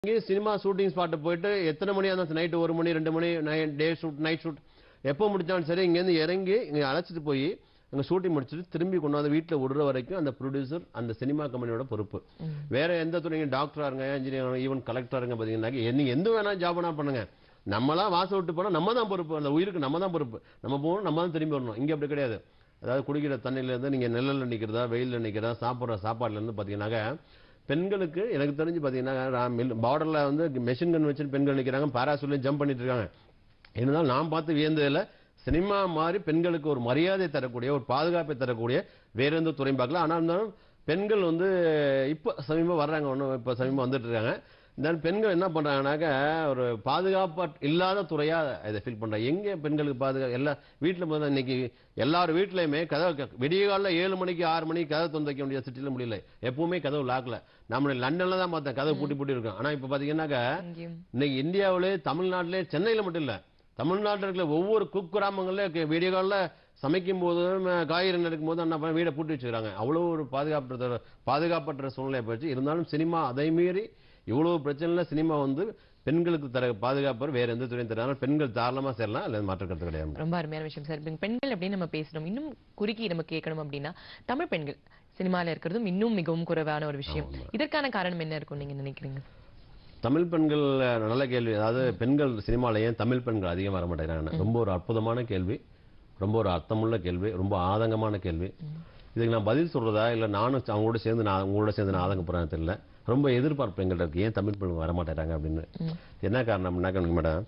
இங்கே cinema shooting spot போயிட்டு எத்தனை மணி அந்த நைட்டு ஒரு மணி ரெண்டு மணி டே ஷூட் நைட் ஷூட் எப்போ முடிச்சாலும் சரி இங்கேருந்து இறங்கி இங்கே அழைச்சிட்டு போய் அங்கே ஷூட்டிங் முடிச்சுட்டு திரும்பி கொண்டாந்து வீட்டில் விடுற வரைக்கும் அந்த ப்ரொடியூசர் அந்த சினிமா கம்பெனியோட பொறுப்பு வேற எந்த துறைங்க டாக்டரா இருங்க இன்ஜினியர் ஈவன் கலெக்டரா இருங்க பார்த்தீங்கன்னா நீங்க எந்த வேணா ஜாப் வேணா பண்ணுங்க நம்மளாம் வாசல் விட்டு போனா நம்ம தான் பொறுப்பு அந்த உயிருக்கு நம்ம தான் பொறுப்பு நம்ம போகணும் நம்ம தான் திரும்பி வரணும் இங்க அப்படி கிடையாது அதாவது குடிக்கிற தண்ணியில இருந்து நீங்க நிழல்ல நிக்கிறதா வெயில்ல நிக்கிறதா சாப்பிடுற சாப்பாடுல இருந்து பாத்தீங்கன்னாக்க பெண்களுக்கு எனக்கு தெரிஞ்சு பாத்தீங்கன்னா பார்டர்ல வந்து மெஷின் கன் வச்சு பெண்கள் நிக்கிறாங்க பாராசூட்லயும் ஜம்ப் பண்ணிட்டு இருக்காங்க இருந்தாலும் நான் பார்த்து வியந்ததுல சினிமா மாதிரி பெண்களுக்கு ஒரு மரியாதை தரக்கூடிய ஒரு பாதுகாப்பை தரக்கூடிய வேற எந்த துறையும் பார்க்கல ஆனால் இருந்தாலும் பெண்கள் வந்து இப்ப சமீபம் வர்றாங்க ஒன்றும் இப்ப சமீபம் வந்துட்டு இருக்காங்க இந்த பெண்கள் என்ன பண்றாங்கன்னாக்க ஒரு பாதுகாப்பா இல்லாத துறையா இதை ஃபீல் பண்றாங்க எங்க பெண்களுக்கு பாதுகாப்பு எல்லா வீட்டுல முதல்ல இன்னைக்கு எல்லார் வீட்லயுமே கதவு விடிய காலைல ஏழு மணிக்கு ஆறு மணிக்கு கதவு திறந்து வைக்க முடியாது சிட்டில முடியல எப்பவுமே கதவு லாக்ல நம்ம லண்டன்ல தான் பார்த்தேன் கதவு பூட்டி பூட்டி இருக்கும் ஆனா இப்ப பாத்தீங்கன்னாக்க இங்கேயும் இன்னைக்கு இந்தியாவிலே தமிழ்நாட்டிலே சென்னையில மட்டும் இல்ல தமிழ்நாட்டில் இருக்கிற ஒவ்வொரு குக்கிராமங்கள்ல வீடியோ காலில் சமைக்கும் போதும் காய்கறி நறுக்கும் போதும் என்ன பண்ண வீடை பூட்டி வச்சுக்கிறாங்க அவ்வளோ ஒரு பாதுகாப்பு பாதுகாப்பற்ற சூழ்நிலை போச்சு இருந்தாலும் சினிமா அதை மீறி இவ்வளவு பிரச்சனைல சினிமா வந்து பெண்களுக்கு தர பாதுகாப்பு வேற எந்த துறையும் தராங்க பெண்கள் தாராளமா சேரலாம் அல்லது மாற்று கருத்து கிடையாது ரொம்ப அருமையான விஷயம் சார் இப்ப பெண்கள் அப்படின்னு நம்ம பேசணும் இன்னும் குறுக்கி நம்ம கேட்கணும் அப்படின்னா தமிழ் பெண்கள் சினிமால இருக்கிறதும் இன்னும் மிகவும் குறைவான ஒரு விஷயம் இதற்கான காரணம் என்ன இருக்கும் நீங்க நினைக்கிறீங்க தமிழ் பெண்கள் நல்ல கேள்வி அதாவது பெண்கள் சினிமால ஏன் தமிழ் பெண்கள் அதிகம் வர மாட்டேங்கிறாங்க ரொம்ப ஒரு அற்புதமான கேள்வி ரொம்ப ஒரு அர்த்தமுள்ள கேள்வி ரொம்ப ஆதங்கமான கேள்வி இதுக்கு நான் பதில் சொல்றதா இல்ல நானும் அவங்களோட சேர்ந்து நான் உங்களோட சேர்ந்து நான் ஆதங்கப்படுறேன்னு தெரியல ரொம்ப எதிர்பார்ப்பு எங்கள்ட்ட இருக்கு ஏன் தமிழ் பெண்கள் வர மாட்டேறாங்க அப்படின்னு என்ன காரணம்னாக்க மேடம்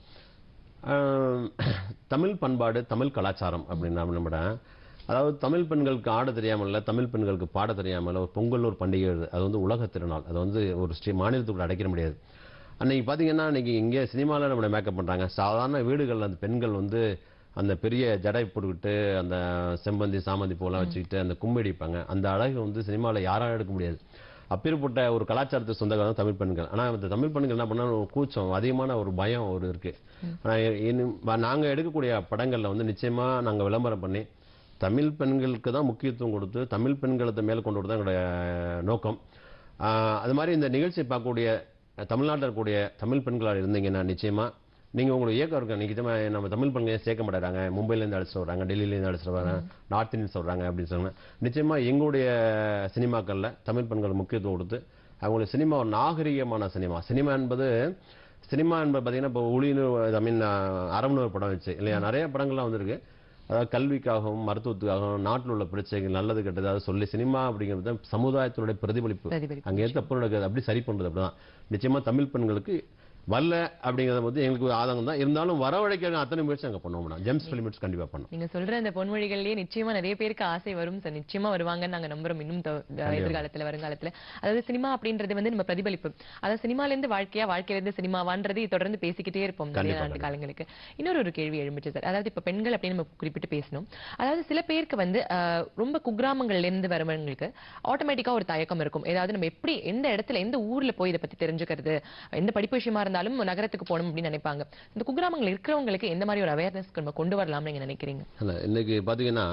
ஆஹ், தமிழ் பண்பாடு தமிழ் கலாச்சாரம் அப்படின்னா மேடம் அதாவது தமிழ் பெண்களுக்கு ஆட தெரியாமல் இல்ல தமிழ் பெண்களுக்கு பாட தெரியாமல் ஒரு பொங்கல் ஒரு பண்டிகை வருது அது வந்து உலக திருநாள் அது வந்து ஒரு ஸ்ரீ மாநிலத்துக்குள்ள அடைக்கிற முடியாது அன்னைக்கு பாத்தீங்கன்னா இன்னைக்கு இங்கே சினிமாவில் நம்மளை மேக்கப் பண்றாங்க சாதாரண வீடுகளில் அந்த பெண்கள் வந்து அந்த பெரிய ஜடை போட்டுக்கிட்டு அந்த செம்பந்தி சாமந்தி பூலாம் வச்சுக்கிட்டு அந்த கும்படிப்பாங்க அந்த அழகு வந்து சினிமாவில் யாராலும் எடுக்க முடியாது அப்பேற்பட்ட ஒரு கலாச்சாரத்துக்கு சொந்தக்காரங்க தான் தமிழ் பெண்கள் ஆனா அந்த தமிழ் பெண்கள் என்ன பண்ணாலும் ஒரு கூச்சம் அதிகமான ஒரு பயம் ஒரு இருக்கு ஆனா இன்னும் வ- நாங்க எடுக்கக்கூடிய படங்கள்ல வந்து நிச்சயமா நாங்க விளம்பரம் பண்ணி தமிழ் பெண்களுக்கு தான் முக்கியத்துவம் கொடுத்து தமிழ் பெண்களை மேல கொண்டு வரது எங்களுடைய நோக்கம் ஆஹ் அது மாதிரி இந்த நிகழ்ச்சியை பார்க்கக்கூடிய தமிழ்நாட்டில் இருக்கக்கூடிய தமிழ் பெண்களாக இருந்தீங்கன்னா நிச்சயமா நீங்க உங்களுக்கு இயக்கம் இருக்கு நிச்சயமா நம்ம தமிழ் பெண்களை சேர்க்க மாட்டேறாங்க மும்பைல இருந்து அழைச்சிட்டு வர்றாங்க டெல்லியில இருந்து அழைச்சிட்டு வர்றாங்க நார்த் இந்தியன்ஸ் வர்றாங்க அப்படின்னு சொன்னாங்க நிச்சயமா எங்களுடைய சினிமாக்கள்ல தமிழ் பெண்கள் முக்கியத்துவம் கொடுத்து அவங்களுக்கு சினிமா ஒரு நாகரிகமான சினிமா சினிமா என்பது சினிமா என்பது பாத்தீங்கன்னா இப்போ ஒளின்னு ஐ மீன் அறம்னு ஒரு படம் வச்சு இல்லையா நிறைய படங்கள்லாம் வந்திருக்கு அதாவது கல்விக்காகவும் மருத்துவத்துக்காகவும் நாட்டில் உள்ள பிரச்சனைகள் நல்லது கெட்டது அதை சொல்லி சினிமா அப்படிங்கிறது தான் சமுதாயத்தினுடைய பிரதிபலிப்பு பிரதிபலிப்பு. அங்க எது தப்பு நடக்குது அப்படி சரி பண்றது அப்படிதான் நிச்சயமா தமிழ் பெண்களுக்கு வரல அப்படிங்கறத வந்து எங்களுக்கு ஒரு ஆதங்கம் தான் இருந்தாலும் வரவழைக்க அத்தனை முயற்சி அங்க பண்ணுவோம் மேடம் ஜெம்ஸ் பிலிமிட்ஸ் கண்டிப்பா பண்ணோம் நீங்க சொல்ற அந்த பொன்மொழிகள்லயே நிச்சயமா நிறைய பேருக்கு ஆசை வரும் சார் நிச்சயமா வருவாங்கன்னு நாங்க நம்புறோம் இன்னும் த- எதிர்காலத்துல வருங்காலத்துல அதாவது சினிமா அப்படின்றது வந்து நம்ம பிரதிபலிப்பு அதாவது சினிமால இருந்து வாழ்க்கையா வாழ்க்கையில இருந்து சினிமாவான்றது தொடர்ந்து பேசிக்கிட்டே இருப்போம் நிறைய கண்டிப்பா, ஆண்டு காலங்களுக்கு இன்னொரு ஒரு கேள்வி எழும்பிச்சு சார் அதாவது இப்ப பெண்கள் அப்படின்னு நம்ம குறிப்பிட்டு பேசணும் அதாவது சில பேருக்கு வந்து ஆஹ், ரொம்ப குக்கிராமங்கள்ல இருந்து வரவங்களுக்கு ஆட்டோமேட்டிக்கா ஒரு தயக்கம் இருக்கும் ஏதாவது நம்ம எப்படி எந்த இடத்துல எந்த ஊர்ல போய் இதை பத்தி தெரிஞ்சுக்கிறது எந்த படிப்பு விஷயமா இருந்தாலும் நகரத்துக்கு போகணும் அப்படின்னு நினைப்பாங்க இந்த குக்கிராமங்கள் இருக்கிறவங்களுக்கு எந்த மாதிரி ஒரு அவேர்னஸ் நம்ம கொண்டு வரலாம்னு நீங்க நினைக்கிறீங்க இல்ல இன்னைக்கு பாத்தீங்கன்னா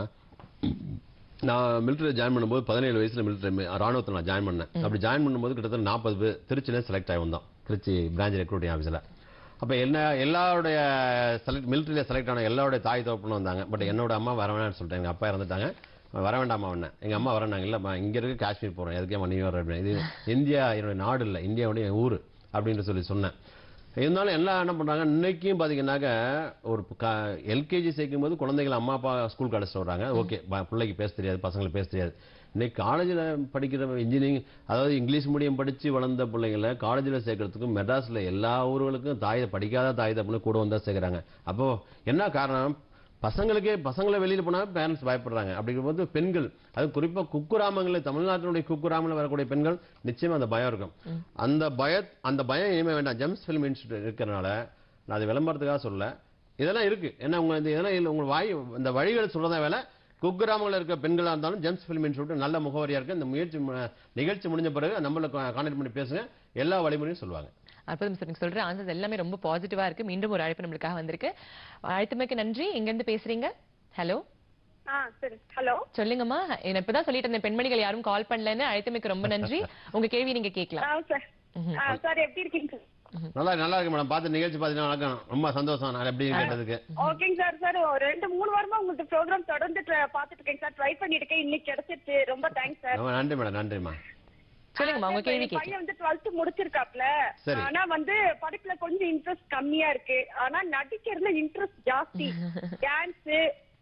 நான் மிலிட்டரி ஜாயின் பண்ணும்போது பதினேழு வயசுல மிலிட்டரி ராணுவத்தில் நான் ஜாயின் பண்ணேன் அப்படி ஜாயின் பண்ணும்போது கிட்டத்தட்ட நாற்பது பேர் திருச்சியில செலக்ட் ஆகி வந்தோம் திருச்சி பிரான்ச் ரெக்ரூட்டிங் ஆஃபீஸில் அப்ப என்ன எல்லாருடைய செலக்ட் மிலிட்டரியில செலக்ட் ஆன எல்லாருடைய தாய் தகப்பனும் வந்தாங்க பட் என்னோட அம்மா வர வேணாம்னு சொல்லிட்டேன் எங்க அப்பா இறந்துட்டாங்க வர வேண்டாமா அவன எங்க அம்மா வரேன்னாங்க இல்லம்மா இங்க இருக்கு காஷ்மீர் போறோம் எதுக்கே நீ வர அப்படின்னு இது இந்தியா என்னுடைய நாடு இல்லை இந்தியாவுடைய ஊர் அப்படின்னு சொல்லி சொன்னேன் இருந்தாலும் எல்லாம் என்ன பண்றாங்க இன்னைக்கும் பாத்தீங்கன்னாக்க ஒரு எல்கேஜி சேர்க்கும் போது குழந்தைகள் அம்மா அப்பா ஸ்கூலுக்கு அழைச்சிட்டு வர்றாங்க ஓகே பிள்ளைக்கு பேச தெரியாது பசங்களுக்கு பேச தெரியாது இன்னைக்கு காலேஜில் படிக்கிற இன்ஜினியரிங் அதாவது இங்கிலீஷ் மீடியம் படிச்சு வளர்ந்த பிள்ளைங்களை காலேஜில் சேர்க்கறதுக்கு மெட்ராஸ்ல எல்லா ஊர்களுக்கும் தாய் படிக்காத தாய் தப்புன்னு கூட வந்தா சேர்க்கறாங்க அப்போ என்ன காரணம் பசங்களுக்கே பசங்களை வெளியில போனா பேரண்ட்ஸ் பயப்படுறாங்க அப்படிங்கும்போது பெண்கள் அது குறிப்பா குக்கிராமங்களில் தமிழ்நாட்டினுடைய குக்கிராமங்களில் வரக்கூடிய பெண்கள் நிச்சயமா அந்த பயம் இருக்கும் அந்த பய அந்த பயம் இனிமே வேண்டாம் ஜெம்ஸ் ஃபிலிம் இன்ஸ்டியூட் இருக்கிறனால நான் அது விளம்பரத்துக்காக சொல்ல இதெல்லாம் இருக்கு ஏன்னா உங்க இந்த இதெல்லாம் இல்ல உங்க வாய் இந்த வழிகள் சொல்றதா வேலை குக்கிராமங்களில் இருக்க பெண்களா இருந்தாலும் ஜெம்ஸ் ஃபிலிம் இன்ஸ்டியூட் நல்ல முகவரியா இருக்கு இந்த முயற்சி மு- நிகழ்ச்சி முடிஞ்ச பிறகு நம்மள கான்டாக்ட் பண்ணி பேசுங்க எல்லா வழிமுறையும் சொல்லுவாங்க அற்புதம் சார் நீங்க சொல்ற ஆன்சர்ஸ் எல்லாமே ரொம்ப பாசிட்டிவா இருக்கு மீண்டும் ஒரு அழைப்பு நம்மளுக்காக வந்திருக்கு அழைத்தமைக்கு நன்றி எங்க இருந்து பேசுறீங்க ஹலோ ஆ சரி ஹலோ சொல்லுங்கம்மா நான் இப்பதான் சொல்லிட்டு இருந்தேன் பெண்மணிகள் யாரும் கால் பண்ணலன்னு அழைத்தமைக்கு ரொம்ப நன்றி உங்க கேள்வி நீங்க கேட்கலாம் ஆ சார் சார் எப்படி இருக்கீங்க சார் நல்லா நல்லா இருக்கு மேடம் பார்த்து நிகழ்ச்சி பார்த்தீங்கன்னா வணக்கம் ரொம்ப சந்தோஷம் நான் எப்படி கேட்டதுக்கு ஓகேங்க சார் சார் ஒரு ரெண்டு மூணு வாரமா உங்கள்ட்ட ப்ரோக்ராம் தொடர்ந்து try- பார்த்துட்டு இருக்கேன் சார் ட்ரை பண்ணிட்டு இருக்கேன் இன்னைக்கு கிடைச்சிருச்சு ரொம்ப தேங்க்ஸ் சார் ரொம்ப நன்றி மேடம் நன்றிம்மா சொல்லுங்கம்மா உங்க கேள்வி என் கேட்க பையன் வந்து டுவெல்த் முடிச்சிருக்காப்ல சரி. ஆனா வந்து படிப்புல கொஞ்சம் இன்ட்ரெஸ்ட் கம்மியா இருக்கு ஆனா நடிக்கிறதுல இன்ட்ரெஸ்ட் ஜாஸ்தி டான்ஸ்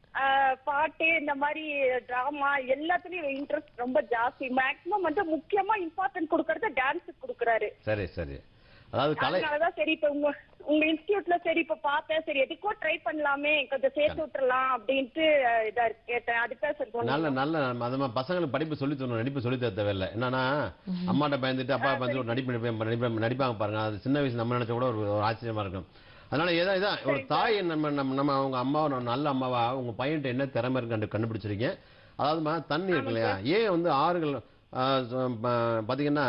பாட்டு இந்த மாதிரி டிராமா எல்லாத்துலயும் இன்ட்ரெஸ்ட் ரொம்ப ஜாஸ்தி மேக்ஸிமம் வந்து முக்கியமா இம்பார்ட்டன்ட் கொடுக்கறது டான்ஸுக்கு கொடுக்கறாரு சரி சரி அதாவது கலை அதனாலதான் சரி இப்ப உங்க உங்க இன்ஸ்டியூட்ல சரி இப்ப பார்த்தேன் சரி எதுக்கோ ட்ரை பண்ணலாமே கொஞ்சம் சேர்த்து விட்டுறலாம் அப்படின்ட்டு அஹ், இதா இருக்கு கேட்டேன் அதுக்காக சார் போனேன் நல்ல நல்ல அது மாதிரி பசங்களுக்கு படிப்பு சொல்லி தரணும் நடிப்பு சொல்லி தர தேவையில்லை என்னன்னா அம்மாட்ட பயந்துட்டு அப்பா பயந்து ஒரு நடிப்பு நடிப்பு நடிப்பு நடிப்பாங்க பாருங்க அது சின்ன வயசு நம்ம நினைச்ச கூட ஒரு ஒரு ஆச்சரியமா இருக்கும் அதனால ஏதா இதான் ஒரு தாய் நம்ம நம்ம நம்ம அவங்க அம்மாவை ஒரு நல்ல அம்மாவா உங்க பையன்ட்ட என்ன திறமை இருக்கு கண்டு கண்டுபிடிச்சிருக்கீங்க அதாவதுமா தண்ணி இருக்கு இல்லையா ஏன் வந்து ஆறுகள் ஆ, ச- ப- பாத்தீங்கன்னா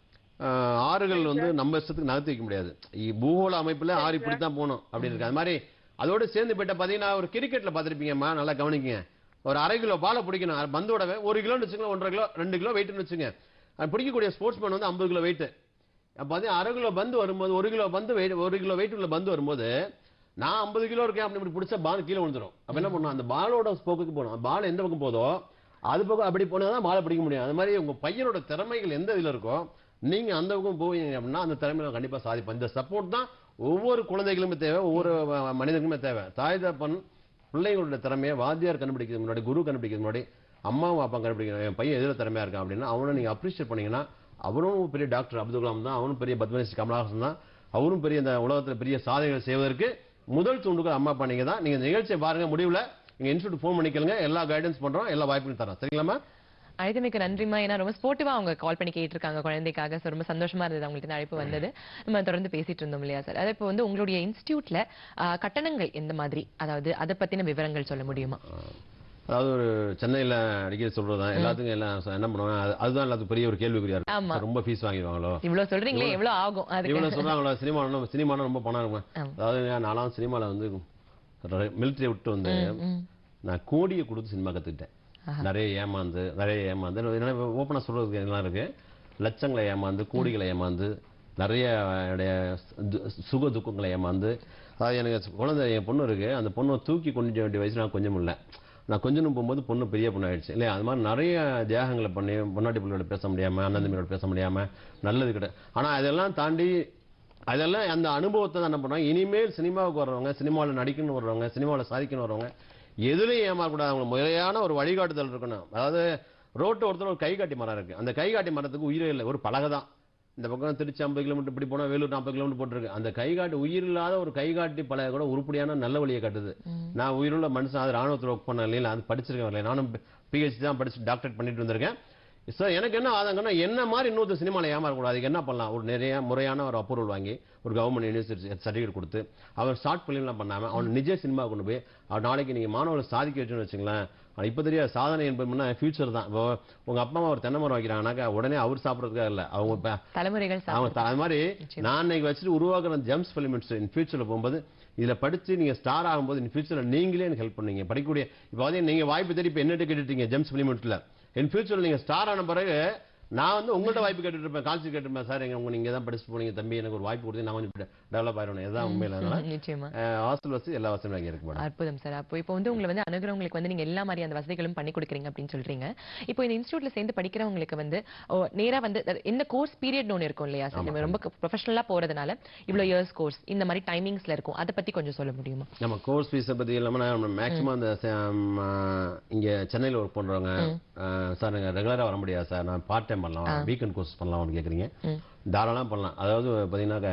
ஆ, ஆறுகள் வந்து நம்ம இஷ்டத்துக்கு நகர்த்தி வைக்க முடியாது இ- பூகோள அமைப்புல ஆறு இப்படி தான் போகணும் அப்படின்னு இருக்கு அது மாதிரி அதோட சேர்ந்து போயிட்ட பாத்தீங்கன்னா ஒரு கிரிக்கெட்ல பார்த்திருப்பீங்கம்மா நல்லா கவனிக்கங்க ஒரு அரை கிலோ பாலை பிடிக்கணும் அது பந்தோட weight ஒரு கிலோன்னு வச்சுக்கோங்க ஒன்றரை கிலோ ரெண்டு கிலோ வெயிட்னு வச்சுங்க அது பிடிக்கக்கூடிய ஸ்போர்ட்ஸ்மேன் வந்து ஐம்பது கிலோ வெயிட் அப்போ பார்த்தீங்கன்னா அரை கிலோ பந்து வரும்போது ஒரு கிலோ பந்து வெயிட் ஒரு கிலோ வெயிட் உள்ள பந்து வரும்போது நான் ஐம்பது கிலோ இருக்கேன் அப்படி இப்படி பிடிச்சா பால் கீழே விழுந்துரும் அப்ப என்ன பண்ணணும் அந்த பாலோட ஸ்போக்குக்கு போகணும் பால் எந்த பக்கம் போதோ அது பக்கம் அப்படி போனால் தான் பாலை பிடிக்க முடியும் அது மாதிரி உங்க பையனோட திறமைகள் எந்த இதுல இருக்கோ நீங்க அந்த பக்கம் போவீங்க அப்படின்னா அந்த திறமையில கண்டிப்பா சாதிப்போம் இந்த சப்போர்ட் தான் ஒவ்வொரு குழந்தைகளுமே தேவை ஒவ்வொரு அஹ், மனிதனுக்குமே தேவை தாய் தப்பன் பிள்ளைங்களோட திறமையை வாத்தியார் கண்டுபிடிக்கிறது முன்னாடி குரு கண்டுபிடிக்கிறது முன்னாடி அம்மாவும் அப்பா கண்டுபிடிக்கணும் என் பையன் எதில் திறமையா இருக்கான் அப்படின்னா அவனை நீங்க அப்ரிஷியேட் பண்ணீங்கன்னா அவரும் பெரிய டாக்டர் அப்துல் கலாம் தான் அவனும் பெரிய பத்மனிஷ் கமலஹாசன் தான் அவரும் பெரிய இந்த உலகத்துல பெரிய சாதனைகள் செய்வதற்கு முதல் தூண்டுகள் அம்மா அப்பா நீங்க தான் நீங்க இந்த நிகழ்ச்சியை பாருங்க முடிவுல நீங்க இன்ஸ்டியூட் ஃபோன் பண்ணிக்கலுங்க எல்லா கைடன்ஸ் பண்றோம் எல்லா வாய்ப்புகளும் தரோம் சரிங்களாம்மா அழைத்தமைக்கு நன்றிமா ஏன்னா ரொம்ப ஸ்போர்ட்டிவா அவங்க கால் பண்ணி கேட்டிருக்காங்க குழந்தைக்காக So, ரொம்ப சந்தோஷமா இருந்தது அவங்களுக்கு இந்த அழைப்பு வந்தது நம்ம தொடர்ந்து பேசிட்டு இருந்தோம் இல்லையா சார் அது இப்போ வந்து உங்களுடைய இன்ஸ்டியூட்ல கட்டணங்கள் எந்த மாதிரி அதாவது அதை பத்தின விவரங்கள் சொல்ல முடியுமா அதாவது ஒரு சென்னையில அடிக்கடி சொல்றதுதான் எல்லாத்துக்கும் எல்லாம் ச- என்ன பண்ணுவாங்க அது- அதுதான் எல்லாத்துக்கும் பெரிய ஒரு கேள்விக்குறியா ஆமா. இருக்கும் சார், ரொம்ப ஃபீஸ் வாங்கிடுவாங்களோ இவ்வளவு சொல்றீங்களே எவ்வளவு ஆகும் அதுக்கு இவ்வளவு சொல்றாங்களோ சினிமா சினிமானா ரொம்ப பணம் இருக்கும் ஆமா. அதாவது நான்லாம் சினிமால வந்து மிலிட்டரி விட்டு வந்து ம். நான் கோடியை கொடுத்து சினிமா கத்துக்கிட்டேன் நிறைய ஏமாந்து நிறைய ஏமாந்து ஓப்பனா சொல்றதுக்கு எல்லாம் இருக்கு லட்சங்களை ஏமாந்து கோடிகளை ஏமாந்து நிறைய என்னுடைய து- சுக துக்கங்களை ஏமாந்து அதாவது எனக்கு குழந்தை என் பொண்ணு இருக்கு அந்த பொண்ணை தூக்கி கொண்டு வேண்டிய வயசு நான் கொஞ்சம் இல்லை நான் கொஞ்சம் போகும்போது பொண்ணு பெரிய பொண்ணு ஆயிடுச்சு இல்லையா அது மாதிரி நிறைய தியாகங்களை பண்ணி பொன்னாட்டி பிள்ளையோட பேச முடியாம அண்ணன் தம்பியோட பேச முடியாம நல்லது கிடையாது ஆனா அதெல்லாம் தாண்டி அதெல்லாம் அந்த அனுபவத்தை தான் என்ன பண்ணுவாங்க இனிமேல் சினிமாவுக்கு வர்றவங்க சினிமாவில் நடிக்கணும்னு வர்றவங்க சினிமாவில் சாதிக்கணும் வர்றவங்க எதுலையும் ஏமாறக்கூடாது அவங்க முறையான ஒரு வழிகாட்டுதல் இருக்கணும் அதாவது ரோட்டு ஒருத்தர் ஒரு கைகாட்டி மரம் இருக்கு அந்த கைகாட்டி மரத்துக்கு உயிரே இல்லை ஒரு பலகை தான் இந்த பக்கம் திருச்சி ஐம்பது கிலோமீட்டர் இப்படி போனா வேலூர் நாற்பது கிலோமீட்டர் போட்டிருக்கு அந்த கைகாட்டி உயிர் இல்லாத ஒரு கைகாட்டி பலகை கூட உருப்படியான நல்ல வழியை காட்டுது நான் உயிருள்ள மனுஷன் அது ராணுவத்தில் ஒர்க் பண்ண இல்லையா அது படிச்சிருக்கேன் இல்லையா நானும் பிஹெச்டி தான் படிச்சு டாக்டரேட் பண்ணிட்டு வந்திருக்கேன் சார் எனக்கு என்ன ஆதங்கம்னா என்ன மாதிரி இன்னொரு சினிமாவில் ஏமாறக்கூடாது அதுக்கு என்ன பண்ணலாம் ஒரு நிறைய முறையான ஒரு அப்ரூவல் வாங்கி ஒரு கவர்மெண்ட் யூனிவர்சிட்டி சர்டிஃபிகேட் கொடுத்து அவன் ஷார்ட் ஃபிலிம்லாம் பண்ணாம அவன் நிஜ சினிமா கொண்டு போய் அவன் நாளைக்கு நீங்க மாணவர்களை சாதிக்க வச்சுன்னு வச்சுங்களேன் அவன் இப்போ தெரியாது சாதனை என்பதுனா ஃபியூச்சர் தான் இப்போ உங்க அப்பா அம்மா ஒரு தென்னை மரம் வைக்கிறாங்கனாக்கா உடனே அவர் சாப்பிட்றதுக்காக இல்லை அவங்க இப்ப தலைமுறைகள் சார் அவங்க த- அது மாதிரி நான் இன்னைக்கு வச்சுட்டு உருவாக்குற ஜெம்ஸ் ஃபிலிமெண்ட்ஸ் இன் ஃபியூச்சர்ல போகும்போது இதுல படிச்சு நீங்க ஸ்டார் ஆகும்போது இன் ஃபியூச்சர்ல நீங்களே எனக்கு ஹெல்ப் பண்ணீங்க படிக்கக்கூடிய இப்போ பாத்தீங்கன்னா நீங்க வாய்ப்பு தேடி இப்போ என்னட்டு கேட்டுட்டீங்க ஜெம்ஸ் ஃபிலிமெண்ட்ஸ்ல இன் ஃபியூச்சர்ல நீங்க ஸ்டார் ஆன பிறகு நான் வந்து உங்கள்ட்ட வாய்ப்பு கேட்டுட்டு இருப்பேன் காலேஜ் கேட்டுருப்பேன் சார் எங்க உங்க நீங்க தான் படிச்சுட்டு போனீங்க தம்பி எனக்கு ஒரு வாய்ப்பு கொடுத்து நான் கொஞ்சம் டெவலப் ஆயிடணும் இதுதான் உண்மையில அதனால நிச்சயமா ஹாஸ்டல் வசதி எல்லா வசதியும் அங்கே இருக்கு மேடம் அற்புதம் சார் அப்போ இப்போ வந்து உங்களை வந்து அணுகிறவங்களுக்கு வந்து நீங்க எல்லா மாதிரி அந்த வசதிகளும் பண்ணி கொடுக்குறீங்க அப்படின்னு சொல்றீங்க இப்போ இந்த இன்ஸ்டியூட்ல சேர்ந்து படிக்கிறவங்களுக்கு வந்து ஓ, நேரா வந்து அதாவது இந்த கோர்ஸ் பீரியட் ஒன்று இருக்கும் இல்லையா சார் நம்ம ரொம்ப ப்ரொஃபஷனலா போறதுனால இவ்வளவு இயர்ஸ் கோர்ஸ் இந்த மாதிரி டைமிங்ஸ்ல இருக்கும் அதை பத்தி கொஞ்சம் சொல்ல முடியுமா நம்ம கோர்ஸ் ஃபீஸை பத்தி இல்லாம நம்ம மேக்ஸிமம் அந்த ச- ம், ஆ, இங்க சென்னையில ஒர்க் பண்றவங்க சார் நாங்க ரெகுலரா வர முடியாது சார் நான் பார்ட் டைம் பண்ணலாம் வீக்கெண்ட் கோர்ஸ் பண்ணலாம்னு கேக்குறீங்க தாராளம் பண்ணலாம் அதாவது பாத்தீங்கன்னாக்க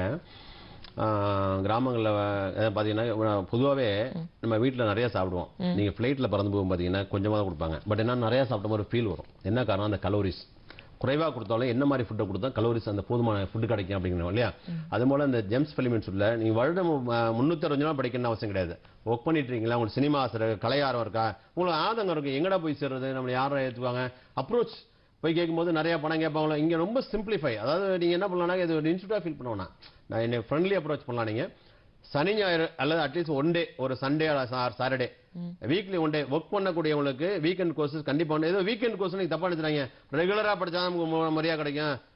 ஆ, கிராமங்கள்ல அஹ், பாத்தீங்கன்னா பொதுவாவே நம்ம வீட்ல நிறைய சாப்பிடுவோம் நீங்க ஃபிளைட்ல பறந்து போகும் பாத்தீங்கன்னா கொஞ்சமா தான் கொடுப்பாங்க பட் என்ன நிறைய சாப்பிட்ட ஒரு ஃபீல் வரும் என்ன காரணம் அந்த கலோரிஸ் குறைவா கொடுத்தாலும் என்ன மாதிரி ஃபுட்டை கொடுத்தா கலோரிஸ் அந்த போதுமான ஃபுட் கிடைக்கும் அப்படிங்கிறோம் இல்லையா அது போல இந்த ஜெம்ஸ் ஃபிலிமெண்ட்ஸ் உள்ள நீங்க வருடம் முன்னூத்தி அறுபது நாள் படிக்கணும்னு அவசியம் கிடையாது ஒர்க் பண்ணிட்டு இருக்கீங்களா உங்களுக்கு சினிமா ஆசிரியர் கலை ஆர்வம் இருக்கா உங்களுக்கு ஆதங்கம் இருக்கு எங்கடா போய் சேர்றது நம்மளை யாரை ஏத்துவாங்க அப்ரோச் போய் கேட்கும்போது நிறைய பணம் கேட்பாங்களோ இங்க ரொம்ப சிம்பிளிஃபை அதாவது நீங்க என்ன பண்ணலாம்னா இது ஒரு இன்ஸ்டியூட்டா ஃபீல் பண்ணுவோம் நான் என்னை ஃப்ரெண்ட்லி அப்ரோச் பண்ணலாம் நீங்க சனி ஞாயிறு அல்லது அட்லீஸ்ட் ஒன் டே ஒரு Sunday Saturday weekly one day work பண்ணக்கூடியவங்களுக்கு வீக்கெண்ட் கோர்சஸ் கண்டிப்பா உண்டு. ஏதோ வீக்கெண்ட் கோர்ஸ் நீங்க தப்பா நினைச்சாங்க ரெகுலரா படிச்சா நமக்கு மு- மரியாதை கிடைக்கும்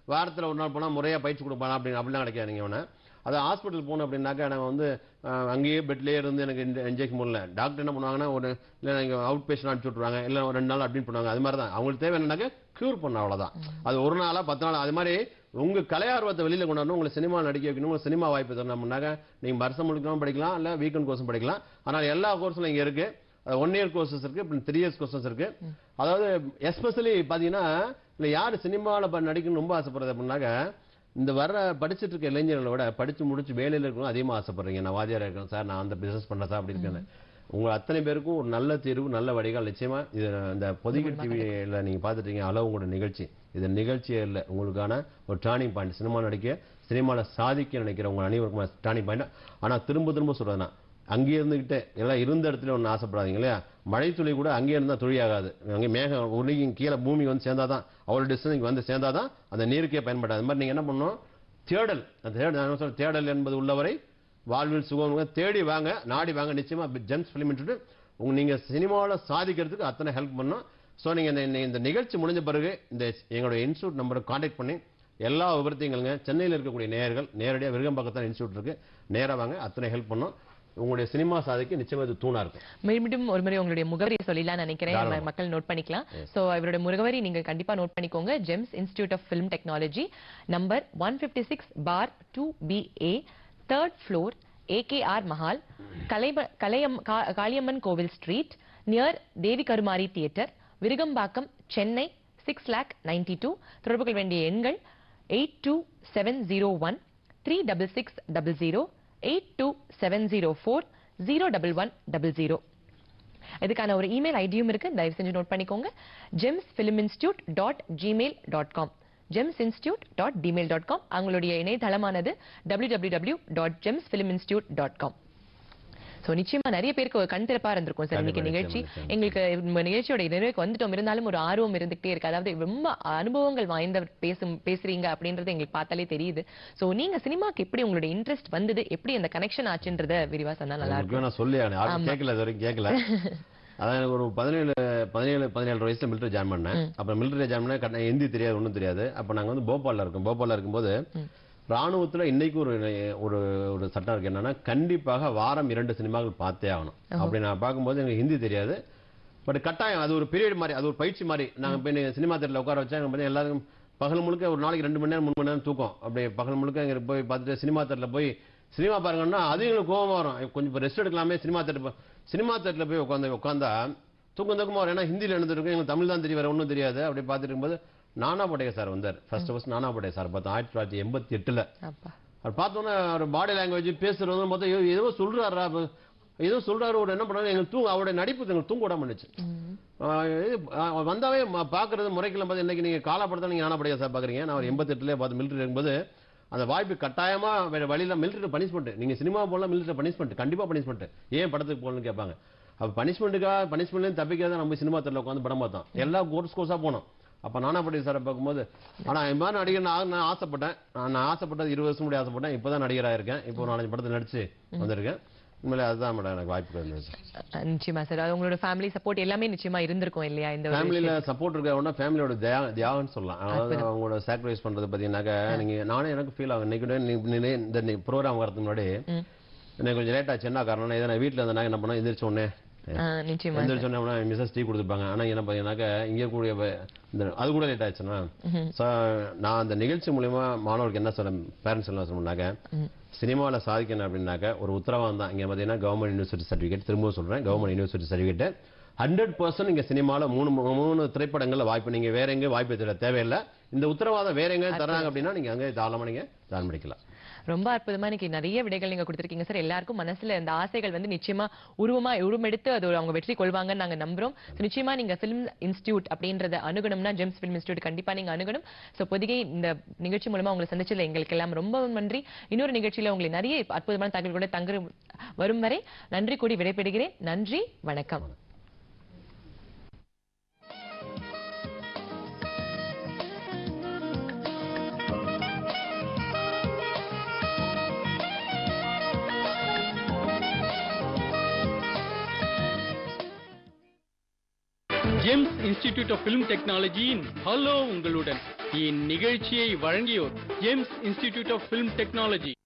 வாரத்துல ஒரு நாள் போனா முறையா பயிற்சி கொடுப்பானா அப்படின்னு அப்படிலாம் கிடைக்காதுங்க அவனை அது ஹாஸ்பிட்டல் போகணும் அப்படின்னாக்கா நம்ம வந்து அஹ், அங்கேயே பெட்லயே இருந்து எனக்கு இன்ஜெக்ஷன் பண்ணல டாக்டர் என்ன பண்ணுவாங்கன்னா ஒரு இல்லை நீங்கள் அவுட் பேஷண்ட் அனுப்பிச்சு விட்ருவாங்க இல்லை ஒரு ரெண்டு நாள் அட்மிட் பண்ணுவாங்க அது மாதிரி தான் அவங்களுக்கு தேவை என்னன்னாக்க க்யூர் பண்ண அவ்வளவுதான் அது ஒரு நாளா பத்து நாள் அது மாதிரி உங்க கலையார்வத்தை வெளியில கொண்டாடணும் உங்களை சினிமா நடிக்க வைக்கணும் உங்களுக்கு சினிமா வாய்ப்பு தரணும்னாக்க நீங்க வருஷம் முழுக்கலாம் படிக்கலாம் இல்ல வீக்கெண்ட் கோர்ஸும் படிக்கலாம் ஆனால் எல்லா கோர்ஸும் இங்க இருக்கு ஒன் இயர் கோர்சஸ் இருக்கு அப்புறம் த்ரீ இயர்ஸ் கோர்சஸ் இருக்கு அதாவது எஸ்பெஷலி பாத்தீங்கன்னா இல்ல யாரு சினிமாவில் நடிக்கணும்னு ரொம்ப ஆசைப்படுறது அப்படின்னாக்க இந்த வர படிச்சிட்டு இருக்க இளைஞர்களை விட படிச்சு முடிச்சு வேலையில இருக்கணும் அதிகமா ஆசைப்படுறீங்க நான் வாத்தியாரா இருக்கேன் சார் நான் அந்த பிசினஸ் பண்றேன் சார் அப்படி இருக்கேன் உங்க அத்தனை பேருக்கும் ஒரு நல்ல தீர்வு நல்ல வடிகால் நிச்சயமா இது இந்த பொதிகை டிவியில நீங்க பாத்துட்டீங்க அளவு உங்களோட நிகழ்ச்சி இது நிகழ்ச்சியே இல்லை உங்களுக்கான ஒரு டர்னிங் பாயிண்ட் சினிமா நடிக்க சினிமால சாதிக்க நினைக்கிற உங்க அனைவருக்கும் டர்னிங் பாயிண்ட் ஆனா திரும்ப திரும்ப சொல்றேன் நான் அங்கே இருந்துகிட்டே எல்லாம் இருந்த இடத்துல ஒன்று ஆசைப்படாதீங்க இல்லையா மழை துளி கூட அங்கே இருந்தா துளியாகாது அங்கே மேகம் உருகி கீழே பூமி வந்து சேர்ந்தாதான் அவ்வளோ டிஸ்டன்ஸ் வந்து சேர்ந்தாதான் அந்த நீருக்கே பயன்படாது அது மாதிரி நீங்க என்ன பண்ணணும் தேடல் அந்த தேடல் நான் என்ன சொல்றேன், தேடல் என்பது உள்ளவரை வாழ்வில் சுகம் தேடி வாங்க நாடி வாங்க நிச்சயமா ஜெம்ஸ் ஃபிலிம் இன்ஸ்டியூட் உங்க நீங்க சினிமாவில் சாதிக்கிறதுக்கு அத்தனை ஹெல்ப் பண்ணும் ஸோ நீங்க இந்த- இந்த- இந்த நிகழ்ச்சி முடிஞ்ச பிறகு இந்த எங்களுடைய இன்ஸ்டியூட் நம்பரை காண்டாக்ட் பண்ணி எல்லா விவரத்தையுங்களுங்க சென்னையில் இருக்கக்கூடிய நேயர்கள் நேரடியாக விருகம்பாக்கத்தான் இன்ஸ்டியூட் இருக்கு நேரா வாங்க அத்தனை ஹெல்ப் பண்ணும் உங்களுடைய சினிமா சாதிக்கு நிச்சயமா இது தூணா இருக்கும் மீண்டும் ஒரு முறை உங்களுடைய முகவரி சொல்லலாம்னு நினைக்கிறேன் தாராளமா. நம்ம மக்கள் நோட் பண்ணிக்கலாம் சோ இவரோட முகவரி நீங்க கண்டிப்பா நோட் பண்ணிக்கோங்க Gems institute of film technology number one fifty six four two B A third floor AKR Mahal கலைம கலையம் கா- Kaliamman Koil street near Devi Karumari theatre Virugambakkam Chennai six lakh ninety two தொடர்பு கொள்ள வேண்டிய எண்கள் eight two seven zero one three double six double zero eight two seven zero four zero double one double zero இதுக்கான ஒரு email ஐடியும் இருக்கு தயவு செஞ்சு நோட் பண்ணிக்கோங்க gems film institute dot Gmail dot com Gems institute dot Gmail dot com அவங்களுடைய இணையதளமானது W W W dot Gems film institute dot com so நிச்சயமா நிறைய பேருக்கு ஒரு கண் திறப்பா இருந்திருக்கும் சார் இன்னைக்கு கண்டிப்பா, நிகழ்ச்சி நிச்சயமா, எங்களுக்கு இந்த நிகழ்ச்சியோட நிறைவுக்கு வந்துட்டோம் இருந்தாலும் ஒரு ஆர்வம் இருந்துகிட்டே இருக்கு அதாவது ரொம்ப அனுபவங்கள் வாய்ந்த பேசும் பேசுறீங்க அப்படின்றது எங்களுக்கு பார்த்தாலே தெரியுது சோ நீங்க சினிமாக்கு எப்படி உங்களுடைய இன்ட்ரெஸ்ட் வந்தது எப்படி அந்த கனெக்ஷன் ஆச்சுன்றத விரிவா சொன்னா நல்லா இருக்கும் முக்கியம் நான் சொல்லி ஆகணும். யாரும் கேட்கல இது வரைக்கும் கேட்கல அதான் எனக்கு ஒரு பதினேழு பதினேழு பதினேழு வயசுல மிலிட்டரி ஜாயின் பண்ணேன் அப்ப மிலிட்டரி ஜாயின் பண்ண கட்ட- ஹிந்தி தெரியாது ஒண்ணும் தெரியாது அப்ப நாங்க வந்து போபால்ல இருக்கோம் போபால்ல இருக்கும்போது ராணுவத்துல இன்னைக்கு ஒரு ஒரு ஒரு சட்டம் இருக்கு என்னன்னா கண்டிப்பாக வாரம் இரண்டு சினிமாக்கள் பார்த்தே ஆகணும் அப்படி நான் பார்க்கும்போது எனக்கு ஹிந்தி தெரியாது பட் கட்டாயம் அது ஒரு பீரியட் மாதிரி அது ஒரு பயிற்சி மாதிரி நாங்க போய் நீங்க சினிமா தேட்டர்ல உட்கார வச்சா அங்க பார்த்தா எல்லாருக்கும் பகல் முழுக்க ஒரு நாளைக்கு ரெண்டு மணி நேரம் மூணு மணி நேரம் தூக்கம் அப்படி பகல் முழுக்க அங்க போய் பார்த்துட்டு சினிமா தேட்டர்ல போய் சினிமா பாருங்கன்னா அது எங்களுக்கு கோவம் வரும் கொஞ்சம் ரெஸ்ட் எடுக்கலாமே சினிமா தேட்டர் சினிமா தேட்டர்ல போய் உட்காந்து உட்காந்தா தூக்கம் தூக்கமா வரும் ஏன்னா ஹிந்தியில எழுந்திருக்கும் எங்களுக்கு தமிழ் தான் தெரியும் வேற ஒன்றும் தெரியாது அப்படி பார்த்துட்டு இருக்கும்போது நானா பட்டேகர் சார் வந்தார் first first Nana Patekar sir பார்த்தோம் ஆயிரத்தி தொள்ளாயிரத்தி எண்பத்தி எட்டுல அப்பா அவர் பார்த்தோன்னே அவர் பாடி லாங்குவேஜ் பேசுறது பார்த்தா ஏதோ- ஏதோ சொல்றாரா அப்ப ஏதோ சொல்றாரு ஒரு என்ன பண்ணாரு எங்களுக்கு தூங்க அவருடைய நடிப்பு எங்களுக்கு தூங்க விடாம இருந்துச்சு ஆஹ் இது, ஆஹ் வந்தாவே ம- பாக்குறது முறைக்கெல்லாம் பார்த்து இன்னைக்கு நீங்க காலப்படத்தை நீங்க நானா சார் பாக்குறீங்க நான் ஒரு எண்பத்தெட்டுல பார்த்து மிலிட்டரி இருக்கும்போது அந்த வாய்ப்பு கட்டாயமா வேற வழியில மிலிட்டரி பனிஷ்மெண்ட் நீங்க சினிமா போலாம் மிலிட்டரி பனிஷ்மெண்ட் கண்டிப்பா பனிஷ்மெண்ட் ஏன் படத்துக்கு போகணும்னு கேட்பாங்க அப்ப பனிஷ்மெண்ட்டுக்காக பனிஷ்மெண்ட்லேயும் தப்பிக்காத நம்ம சினிமா தேட்டர்ல உட்காந்து படம் பார்த்தோம் எல்லா கோர்ஸ் கோர்ஸா போனோம் அப்ப நானா பட்டி சாரை பார்க்கும்போது ஆனா இந்த மாதிரி நடிகர் நான் நான் ஆசைப்பட்டேன் நான் நான் ஆசைப்பட்டது இருபது வருஷம் முன்னாடி ஆசைப்பட்டேன் இப்பதான் நடிகராக இருக்கேன் இப்போ ஒரு நாலஞ்சு படத்தில் நடிச்சு வந்திருக்கேன் உண்மையிலே அதுதான் மேடம் எனக்கு வாய்ப்பு இருந்துச்சு அஹ் நிச்சயமா சார் அது உங்களோட ஃபேமிலி சப்போர்ட் எல்லாமே நிச்சயமா இருந்திருக்கும் இல்லையா இந்த ஒரு ஃபேமிலியில சப்போர்ட் இருக்கவங்க ஃபேமிலியோட தியா- தியாகம்னு சொல்லலாம் அதாவது அவங்களோட சாக்ரிஃபைஸ் பண்றது பாத்தீங்கன்னாக்கா நீங்க நானே எனக்கு ஃபீல் ஆகும் இன்னைக்கு கூட நீ- நீ- இந்த ப்ரோக்ராம் வரதுக்கு முன்னாடி ம். எனக்கு கொஞ்சம் லேட் ஆச்சு என்ன காரணம் இதை நான் வீட்டில் இருந்தா என்ன பண்ணேன் எந்திரிச்ச உடனே அஹ் நிச்சயமா எந்திரிச்ச உடனே மிஸ்ஸஸ் டீ கொடுத்துருப்பாங்க ஆனா என்ன பார்த்தீங்கன்னாக்கா இங்கே கூடிய வ- இந்த அது கூட லேட் ஆச்சுன்னா ஸோ நான் அந்த நிகழ்ச்சி மூலியமா மாணவர்களுக்கு என்ன சொல்ல பேரண்ட்ஸ் என்ன சொல்லணும்னாக்க சினிமாவில் சாதிக்கணும் அப்படின்னாக்க ஒரு உத்தரவாதம் தான் இங்க பார்த்தீங்கன்னா கவர்மெண்ட் யூனிவர்சிட்டி சர்டிஃபிகேட் திரும்பவும் சொல்றேன் government university certificate hundred percent இங்க சினிமாவில் மூணு மூணு திரைப்படங்கள்ல வாய்ப்பு நீங்க வேற எங்கேயும் வாய்ப்பு தேட தேவையில்லை இந்த உத்தரவாதம் வேற எங்கேயும் தராங்க அப்படின்னா நீங்க அங்கே தாராளமா நீங்க ஜாயின் பண்ணிக்கலாம் ரொம்ப அற்புதமா இன்னைக்கு நிறைய விடைகள் நீங்க கொடுத்திருக்கீங்க சார் எல்லாருக்கும் மனசுல இந்த ஆசைகள் வந்து நிச்சயமா உருவமா உருவெடுத்து அது ஒரு அவங்க வெற்றி கொள்வாங்கன்னு நாங்க நம்புறோம் So, நிச்சயமா நீங்க பிலிம் இன்ஸ்டியூட் அப்படின்றத அணுகணும்னா ஜெம்ஸ் பிலிம் இன்ஸ்டியூட் கண்டிப்பா நீங்க அணுகணும் சோ பொதிகை இந்த நிகழ்ச்சி மூலமா உங்களை சந்திச்சதுல எங்களுக்கு எல்லாம் ரொம்ப நன்றி இன்னொரு நிகழ்ச்சியில உங்களை நிறைய அற்புதமான தகவல்களோட தங்க வரும் வரை நன்றி கூடி விடைபெறுகிறேன் நன்றி வணக்கம் ஜேம்ஸ் இன்ஸ்டிடியூட் ஆஃப் ஃபிலிம் டெக்னாலஜியின் ஹலோ உங்களுடன் இந்நிகழ்ச்சியை வழங்கியோர் James institute of film technology